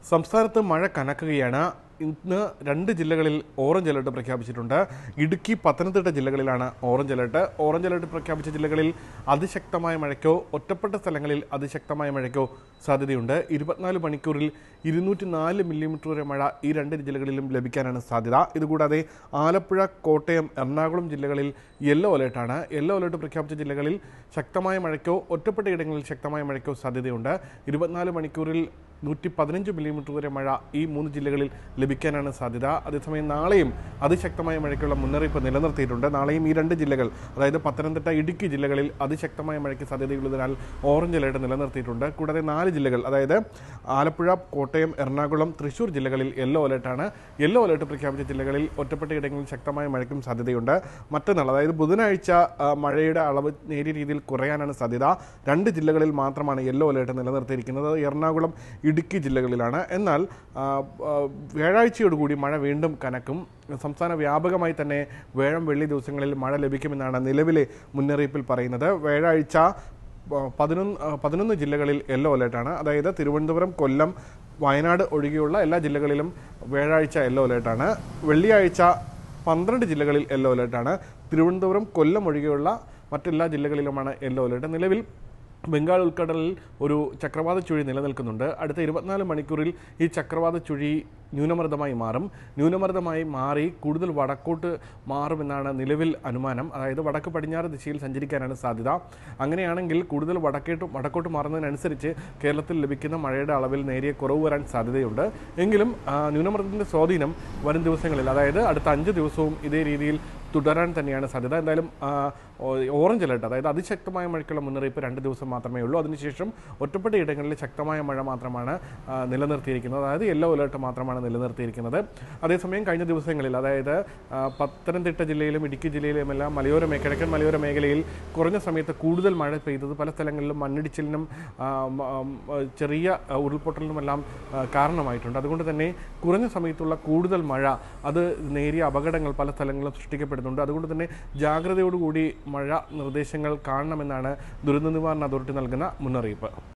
സംസ്ഥാനത്ത് മഴ കനക്കുകയാണ് ഇന്ന് രണ്ട് ജില്ലകളിൽ ഓറഞ്ച് അലർട്ട് പ്രഖ്യാപിച്ചിട്ടുണ്ട് ഇടുക്കി പത്തനംതിട്ട ജില്ലകളിലാണ് ഓറഞ്ച് അലർട്ട് ഓറഞ്ച് അലർട്ട് പ്രഖ്യാപിച്ച ജില്ലകളിൽ അതിശക്തമായ മഴയ്ക്കോ ഒറ്റപ്പെട്ട സ്ഥലങ്ങളിൽ അതിശക്തമായ മഴയ്ക്കോ സാധ്യതയുണ്ട് ഇരുപത്തിനാല് മണിക്കൂറിൽ ഇരുന്നൂറ്റി നാല് മില്ലിമീറ്റർ വരെ മഴ ഈ രണ്ട് ജില്ലകളിലും ലഭിക്കാനാണ് സാധ്യത ഇതുകൂടാതെ ആലപ്പുഴ കോട്ടയം എറണാകുളം ജില്ലകളിൽ യെല്ലോ അലേർട്ടാണ് യെല്ലോ അലേർട്ട് പ്രഖ്യാപിച്ച ജില്ലകളിൽ ശക്തമായ മഴയ്ക്കോ ഒറ്റപ്പെട്ട ഇടങ്ങളിൽ ശക്തമായ മഴയ്ക്കോ സാധ്യതയുണ്ട് ഇരുപത്തിനാല് മണിക്കൂറിൽ നൂറ്റി പതിനഞ്ച് മില്ലിമീറ്റർ വരെ മഴ ഈ മൂന്ന് ജില്ലകളിൽ ലഭിക്കാനാണ് സാധ്യത അതേസമയം നാളെയും അതിശക്തമായ മഴയ്ക്കുള്ള മുന്നറിയിപ്പ് നിലനിർത്തിയിട്ടുണ്ട് നാളെയും ഈ രണ്ട് ജില്ലകൾ അതായത് പത്തനംതിട്ട ഇടുക്കി ജില്ലകളിൽ അതിശക്തമായ മഴയ്ക്ക് സാധ്യതയുള്ളതിനാൽ ഓറഞ്ച് അലേർട്ട് നിലനിർത്തിയിട്ടുണ്ട് കൂടാതെ നാല് ജില്ലകൾ അതായത് ആലപ്പുഴ കോട്ടയം എറണാകുളം തൃശൂർ ജില്ലകളിൽ യെല്ലോ അലേർട്ടാണ് യെല്ലോ അലേർട്ട് പ്രഖ്യാപിച്ച ജില്ലകളിൽ ഒറ്റപ്പെട്ട ഇടങ്ങളിൽ ശക്തമായ മഴയ്ക്കും സാധ്യതയുണ്ട് മറ്റന്നാൾ അതായത് ബുധനാഴ്ച ആ, മഴയുടെ അളവ് നേരിയ രീതിയിൽ കുറയാനാണ് സാധ്യത രണ്ട് ജില്ലകളിൽ മാത്രമാണ് യെല്ലോ അലേർട്ട് നിലനിർത്തിയിരിക്കുന്നത് എറണാകുളം ഇടുക്കി ജില്ലകളിലാണ് എന്നാൽ ആ, ആ, വ്യാഴാഴ്ചയോടുകൂടി മഴ വീണ്ടും കനക്കും സംസ്ഥാന വ്യാപകമായി തന്നെ വേഴം വെള്ളി ദിവസങ്ങളിൽ മഴ ലഭിക്കുമെന്നാണ് നിലവിലെ മുന്നറിയിപ്പിൽ പറയുന്നത് വ്യാഴാഴ്ച പ- പതിനൊന്ന് ആ, പതിനൊന്ന് ജില്ലകളിൽ യെല്ലോ അലേർട്ടാണ് അതായത് തിരുവനന്തപുരം കൊല്ലം വയനാട് ഒഴികെയുള്ള എല്ലാ ജില്ലകളിലും വ്യാഴാഴ്ച യെല്ലോ അലേർട്ടാണ് വെള്ളിയാഴ്ച പന്ത്രണ്ട് ജില്ലകളിൽ യെല്ലോ അലേർട്ടാണ് തിരുവനന്തപുരം കൊല്ലം ഒഴികെയുള്ള മറ്റെല്ലാ ജില്ലകളിലുമാണ് യെല്ലോ അലേർട്ട് നിലവിൽ ബംഗാൾ ഉൾക്കടലിൽ ഒരു ചക്രവാത ചുഴി നിലനിൽക്കുന്നുണ്ട് അടുത്ത ഇരുപത്തിനാല് മണിക്കൂറിൽ ഈ ചക്രവാത ചുഴി ന്യൂനമർദ്ദമായി മാറും ന്യൂനമർദ്ദമായി മാറി കൂടുതൽ വടക്കോട്ട് മാറുമെന്നാണ് നിലവിൽ അനുമാനം അതായത് വടക്ക് പടിഞ്ഞാറ് ദിശയിൽ സഞ്ചരിക്കാനാണ് സാധ്യത അങ്ങനെയാണെങ്കിൽ കൂടുതൽ വടക്കേട്ട് വടക്കോട്ട് മാറുന്നതിനനുസരിച്ച് കേരളത്തിൽ ലഭിക്കുന്ന മഴയുടെ അളവിൽ നേരിയ കുറവ് വരാൻ സാധ്യതയുണ്ട് എങ്കിലും ആ, ന്യൂനമർദ്ദത്തിൻ്റെ സ്വാധീനം വരും ദിവസങ്ങളിൽ അതായത് അടുത്ത അഞ്ച് ദിവസവും ഇതേ രീതിയിൽ തുടരാൻ തന്നെയാണ് സാധ്യത എന്തായാലും ആ, ഓ- ഓറഞ്ച് അലർട്ട് അതായത് അതിശക്തമായ മഴയ്ക്കുള്ള മുന്നറിയിപ്പ് രണ്ട് ദിവസം മാത്രമേ ഉള്ളൂ അതിനുശേഷം ഒറ്റപ്പെട്ട ഇടങ്ങളിൽ ശക്തമായ മഴ മാത്രമാണ് ആ, നിലനിർത്തിയിരിക്കുന്നത് അതായത് യെല്ലോ അലർട്ട് മാത്രമാണ് നിലനിർത്തിയിരിക്കുന്നത് അതേസമയം കഴിഞ്ഞ ദിവസങ്ങളിൽ അതായത് ആ, പത്തനംതിട്ട ജില്ലയിലും ഇടുക്കി ജില്ലയിലും എല്ലാം മലയോര മേ കിഴക്കൻ മലയോര മേഖലയിൽ കുറഞ്ഞ സമയത്ത് കൂടുതൽ മഴ പെയ്തത് പല സ്ഥലങ്ങളിലും മണ്ണിടിച്ചിലിനും ആ, മ- ആ, ചെറിയ ആ, ഉരുൾപൊട്ടലിനുമെല്ലാം ആ, കാരണമായിട്ടുണ്ട് അതുകൊണ്ട് തന്നെ കുറഞ്ഞ സമയത്തുള്ള കൂടുതൽ മഴ അത് നേരിയ അപകടങ്ങൾ പല സ്ഥലങ്ങളിലും സൃഷ്ടിക്കപ്പെടുന്നുണ്ട് അതുകൊണ്ട് തന്നെ ജാഗ്രതയോടുകൂടി മഴ നിർദ്ദേശങ്ങൾ കാണണമെന്നാണ് ദുരന്ത നിവാരണ അതോറിറ്റി നൽകുന്ന മുന്നറിയിപ്പ്